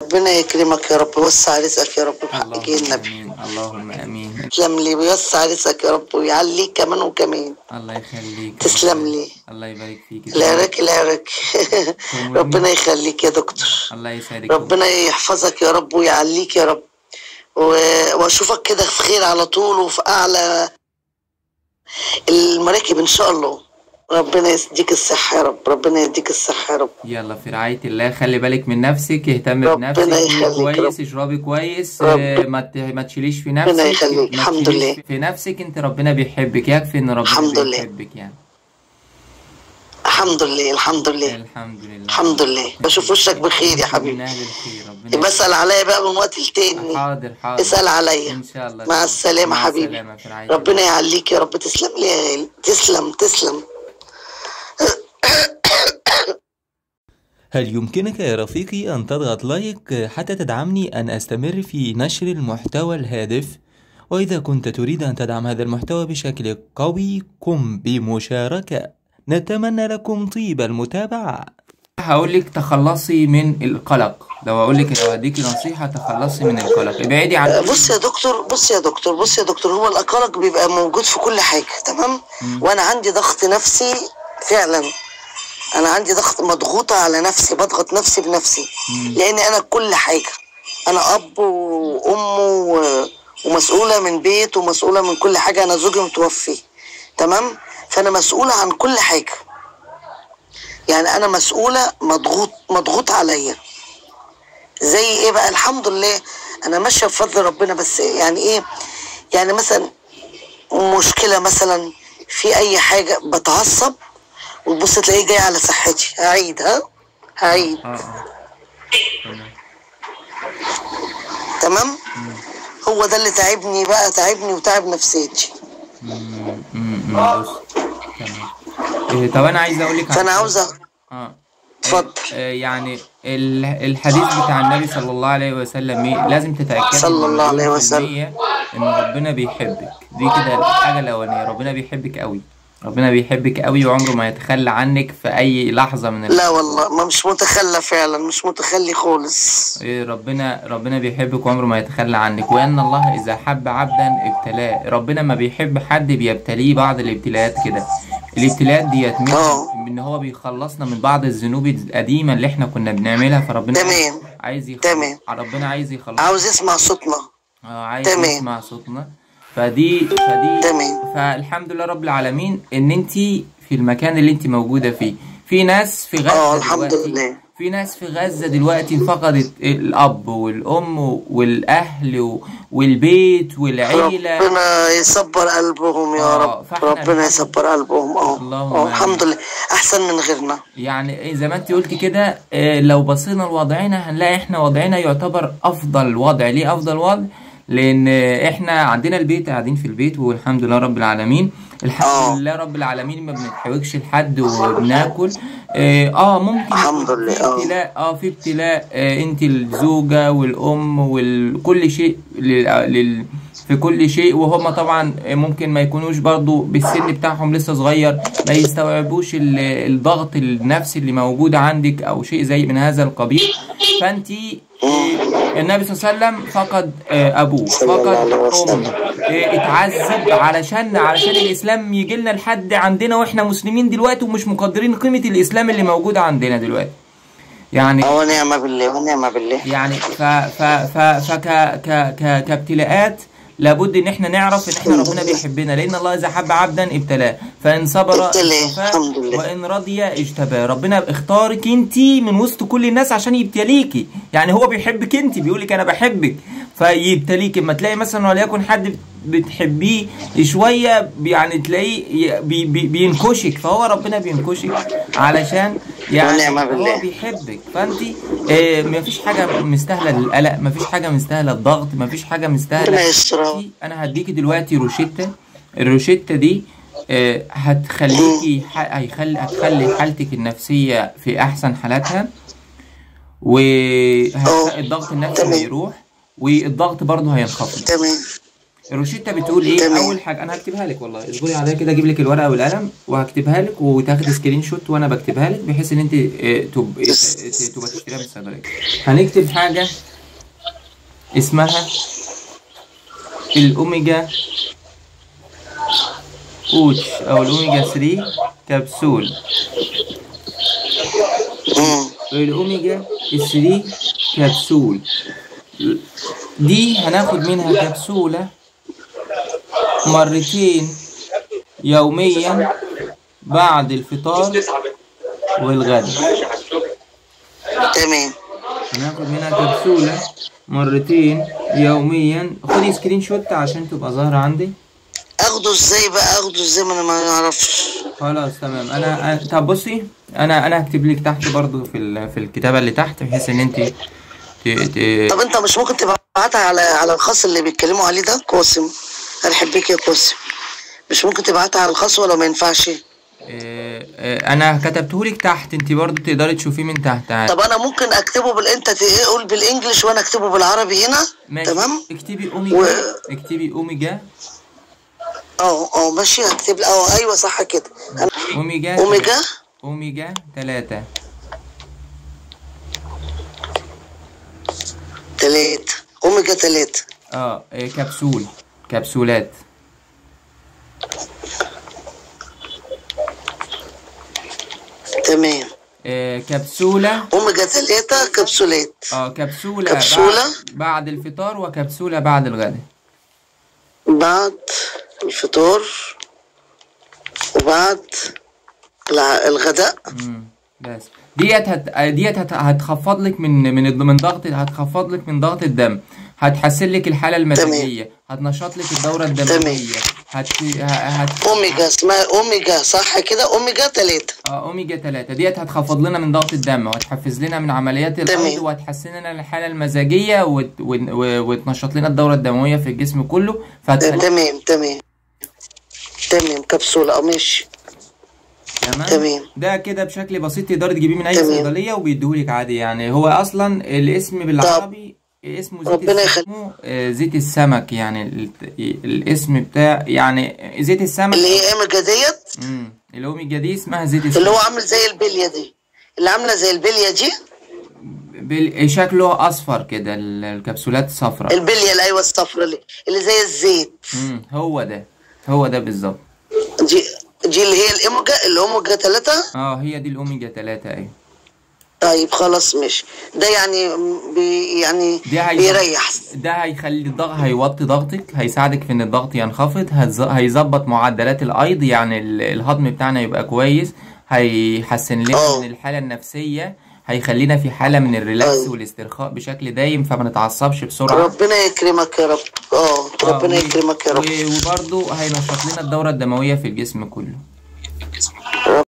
ربنا يكرمك يا رب ويوسع رزقك يا رب بحق اللهم النبي امين اللهم امين تسلم لي ويوسع رزقك يا رب ويعليك كمان وكمان الله يخليك تسلم لي الله يبارك فيك العراق العراق ربنا يخليك يا دكتور الله يسعدك ربنا يحفظك يا رب ويعليك يا رب و- واشوفك كده في خير على طول وفي اعلى المراكب ان شاء الله ربنا يديك الصحة يا رب ربنا يديك الصحة يا رب يلا في رعاية الله خلي بالك من نفسك اهتم ربنا بنفسك كلي يخليك كويس رب. اشربي كويس رب. آه، ما ت- ما تشيليش في نفسك ربنا يخليك. ما الحمد تشيليش لله. في نفسك انت ربنا بيحبك يكفي ان ربنا الحمد لله. بيحبك يعني الحمد لله الحمد لله الحمد لله الحمد لله بشوف وشك بخير يا من حبيبي اهل الخير ربنا بسأل عليا بقى من وقت لتاني حاضر حاضر اسأل عليا ان شاء الله مع السلامة مع حبيبي السلامة في رعاية ربنا يعليك يا رب تسلم لي يا غالي تسلم تسلم هل يمكنك يا رفيقي أن تضغط لايك حتى تدعمني أن أستمر في نشر المحتوى الهادف؟ وإذا كنت تريد أن تدعم هذا المحتوى بشكل قوي قم بمشاركة نتمنى لكم طيب المتابعة هقول لك تخلصي من القلق لو اقول لك لو هديكي نصيحة تخلصي من القلق ابعدي عن بص يا دكتور بص يا دكتور بص يا دكتور هو الأقلق بيبقى موجود في كل حاجة تمام وأنا عندي ضغط نفسي فعلا أنا عندي ضغط مضغوطة على نفسي بضغط نفسي بنفسي لأن أنا كل حاجة أنا أب وأم و- ومسؤولة من بيت ومسؤولة من كل حاجة أنا زوجي متوفي تمام فأنا مسؤولة عن كل حاجة يعني أنا مسؤولة مضغوط مضغوط عليا زي ايه بقى الحمد لله انا ماشيه بفضل ربنا بس يعني ايه يعني مثلا مشكله مثلا في اي حاجه بتعصب وتبص تلاقيه جاي على صحتي هعيد ها هعيد اه اه تمام. تمام هو ده اللي تعبني بقى تعبني وتعب نفسيتي مم، مم، مم، بص تمام إيه، طب انا عايز اقول لك فانا عاوزه اه اتفضل. آه، يعني ال- الحديث بتاع النبي صلى الله عليه وسلم إيه؟ لازم تتأكدي صلى الله عليه مليون في وسلم. المية ان ربنا بيحبك دي كده الحاجة الأولانية ربنا بيحبك قوي ربنا بيحبك قوي وعمره ما يتخلى عنك في أي لحظة من لا والله ما مش متخلى فعلا مش متخلي خالص إيه، ربنا ربنا بيحبك وعمره ما يتخلى عنك وان الله اذا حب عبدا ابتلاه ربنا ما بيحب حد بيبتليه بعض الابتلاءات كده الابتلاءات ديت من اه. ان هو بيخلصنا من بعض الذنوب القديمه اللي احنا كنا بنعملها فربنا تمام. عايز يخلص تمام. ربنا عايز يخلص عاوز يسمع صوتنا اه عايز تمام. يسمع صوتنا فدي فدي تمام. فالحمد لله رب العالمين ان انت في المكان اللي انت موجوده فيه في ناس في غزه اه الحمد دلوقتي لله في ناس في غزة دلوقتي فقدت الأب والأم والأهل و- والبيت والعيلة ربنا يصبر قلبهم يا آه، رب فاحنا ربنا الحمد- يصبر قلبهم اه اللهم اه آمين. الحمد لله احسن من غيرنا يعني إيه زي ما انت قلت كده آه، لو بصينا لوضعنا هنلاقي احنا وضعنا يعتبر أفضل وضع ليه أفضل وضع لأن آه، احنا عندنا البيت قاعدين في البيت والحمد لله رب العالمين الحمد آه. لله رب العالمين ما بنتحوجش لحد وبناكل اه آه، ممكن الحمد يكون لله، في آه. ابتلاء اه في ابتلاء آه انت الزوجة والام وكل شيء لل... لل... في كل شيء وهم طبعا ممكن ما يكونوش برضو بالسن بتاعهم لسه صغير ما يستوعبوش ال- الضغط النفسي اللي موجود عندك او شيء زي من هذا القبيل فانت النبي صلى الله عليه وسلم فقد آه، ابوه صلى الله فقد عليه وسلم. امه آه، اتعذب علشان علشان الاسلام يجي لنا لحد عندنا واحنا مسلمين دلوقتي ومش مقدرين قيمه الاسلام اللي موجود عندنا دلوقتي يعني اه ونعم بالله ونعم بالله يعني ف ف ف فك ك ك كابتلاءات لابد ان احنا نعرف ان احنا ربنا بيحبنا لان الله اذا حب عبدا ابتلاه فان صبر ابتلاه، اصطفاه، الحمد لله. وان رضي اجتباه ربنا اختارك انت من وسط كل الناس عشان يبتليكي يعني هو بيحبك انت بيقول لك انا بحبك فيبتليك اما تلاقي مثلا وليكن حد بتحبيه شويه يعني تلاقيه بي بي بينكشك فهو ربنا بينكشك علشان يعني ونعم بالله. هو بيحبك فانت آه مفيش حاجه مستاهله للقلق مفيش حاجه مستاهله الضغط مفيش حاجه ربنا مستاهله يسترها انا هديكي دلوقتي روشته الروشته دي آه هتخليكي ح- هيخلي هتخلي حالتك النفسيه في احسن حالاتها والضغط النفسي تمام. هيروح والضغط برضه هينخفض تمام الروشتة بتقول ايه تمام. اول حاجه انا هكتبها لك والله اصبري عليا كده اجيب لك الورقه والقلم وهكتبها لك وتاخدي سكرين شوت وانا بكتبها لك بحيث ان انت آه، تب- آه، تبقى تشتريها من الصيدليه هنكتب حاجه اسمها الاوميجا اوتش او الاوميجا 3 كبسول مم. الاوميجا 3 كبسول دي هناخد منها كبسولة مرتين يوميا بعد الفطار والغداء تمام هناخد منها كبسولة مرتين يوميا خدي سكرين شوت عشان تبقى ظاهرة عندي اخده ازاي بقى اخده ازاي ما انا ما نعرفش خلاص تمام انا أنا- طب بصي انا انا هكتب لك تحت برضو في ال... في الكتابة اللي تحت بحيث ان انت ت... ت... طب انت مش ممكن تبعتها على على الخاص اللي بيتكلموا عليه ده قاسم انا بحبك يا قاسم مش ممكن تبعتها على الخاص ولا ما ينفعش آه، آه، انا كتبتهولك تحت انت برضو تقدري تشوفيه من تحت عادي طب انا ممكن اكتبه بال انت تقول بالانجلش وانا اكتبه بالعربي هنا ماشي تمام اكتبي اوميجا و- اكتبي اوميجا اه اه ماشي هكتب اه ايوه صح كده أنا اوميجا اوميجا اوميجا تلاتة تلاتة اوميجا تلاتة اه آه، كبسول كبسولات تمام آه، كبسولة اوميجا تلاتة كبسولات اه كبسولة كبسولة؟ بعد, بعد الفطار وكبسولة بعد الغداء بعد الفطار وبعد الع- الغداء مم، بس ديت هت... ديت هت... هتخفض لك من من من ضغط هتخفض لك من ضغط الدم هتحسن لك الحالة المزاجية هتنشط لك الدورة الدموية هت... ه- هت... اوميجا اسمها اوميجا صح كده اوميجا تلاتة اه اوميجا 3 ديت هتخفض لنا من ضغط الدم وهتحفز لنا من عمليات القلب تمام. وهتحسن لنا الحاله المزاجيه وت... وت... وتنشط لنا الدوره الدمويه في الجسم كله فهتخلي تمام تمام تمام كبسولة اه ماشي تمام تمام. ده كده بشكل بسيط تقدر تجيبيه من اي تمام. صيدليه وبيديهولك عادي يعني هو اصلا الاسم بالعربي اسمه زيت ربنا الس- يخليك. اسمه آه، زيت السمك يعني ال... الاسم بتاع يعني زيت السمك اللي هي اوميجا ديت امم الاوميجا دي اسمها زيت اللي السمك هو عامل زي البلية دي اللي عاملة زي البلية دي بال... شكله اصفر كده ال- الكبسولات صفراء البلية اللي ايوه الصفرا اللي, اللي زي الزيت امم هو ده هو ده بالظبط دي دي اللي هي الاوميجا الاوميجا تلاتة اه هي دي الاوميجا 3 ايوه طيب خلاص ماشي ده يعني بي يعني دي هي... بيريح ده هيخلي الضغط هيوطي ضغطك هيساعدك في ان الضغط ينخفض هتز... هيظبط معدلات الايض يعني ال- الهضم بتاعنا يبقى كويس هيحسن لنا اه. من الحالة النفسية هيخلينا في حالة من الريلاكس ايوه. والاسترخاء بشكل دايم فما نتعصبش بسرعة ربنا يكرمك يا رب اه ربنا و- يكرمك يا رب و- وبرضه هينشط لنا الدورة الدموية في الجسم كله